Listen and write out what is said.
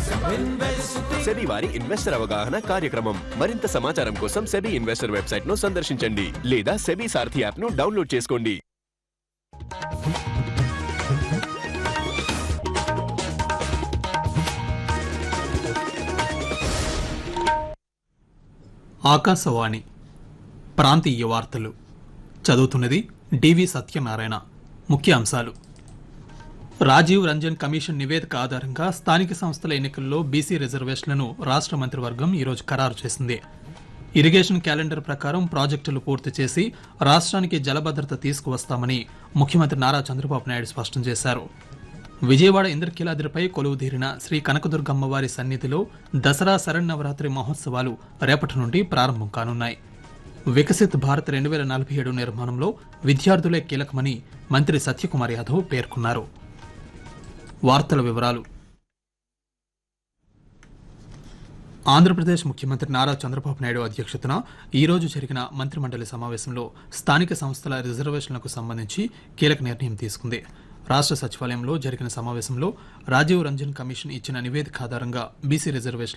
SEBI వారి investor అవగాహన కార్యక్రమం మరింత సమాచారం కోసం సెబీ ఇన్వెస్టర్ వెబ్సైట్ ను సందర్శించండి లేదా సెబీ సారథి యాప్ ను డౌన్లోడ్ చేసుకోండి ఆకాశవాణి ప్రాంతీయ వార్తలు చదువుతున్నది డివి సత్యనారాయణ ముఖ్య అంశాలు రాజీవ్ రంజన్ కమిషన్ నివేదిక ఆధారంగా స్థానిక సంస్థల ఎన్నికల్లో బీసీ రిజర్వేషన్లను రాష్ట్ర మంత్రివర్గం ఈరోజు ఖరారు చేసింది ఇరిగేషన్ క్యాలెండర్ ప్రకారం ప్రాజెక్టులు పూర్తి చేసి రాష్ట్రానికి జలభద్రత తీసుకువస్తామని ముఖ్యమంత్రి నారా చంద్రబాబు నాయుడు స్పష్టం చేశారు విజయవాడ ఇంద్రకీలాద్రిపై కొలువుదీరిన శ్రీ కనకదుర్గమ్మవారి సన్నిధిలో దసరా శరన్నవరాత్రి మహోత్సవాలు రేపటి నుండి ప్రారంభం కానున్నాయి వికసిత్ భారత్ రెండు వేల నలభై ఏడు నిర్మాణంలో విద్యార్థులే కీలకమని మంత్రి సత్యకుమార్ యాదవ్ పేర్కొన్నారు వార్తల వివరాలు ఆంధ్రప్రదేశ్ ముఖ్యమంత్రి నారా చంద్రబాబు నాయుడు అధ్యక్షతన ఈ రోజు జరిగిన మంత్రిమండలి సమావేశంలో స్థానిక సంస్థల రిజర్వేషన్లకు సంబంధించి కీలక నిర్ణయం తీసుకుంది రాష్ట్ర సచివాలయంలో జరిగిన సమావేశంలో రాజీవ్ రంజన్ కమిషన్ ఇచ్చిన నివేదిక ఆధారంగా బీసీ రిజర్వేషన్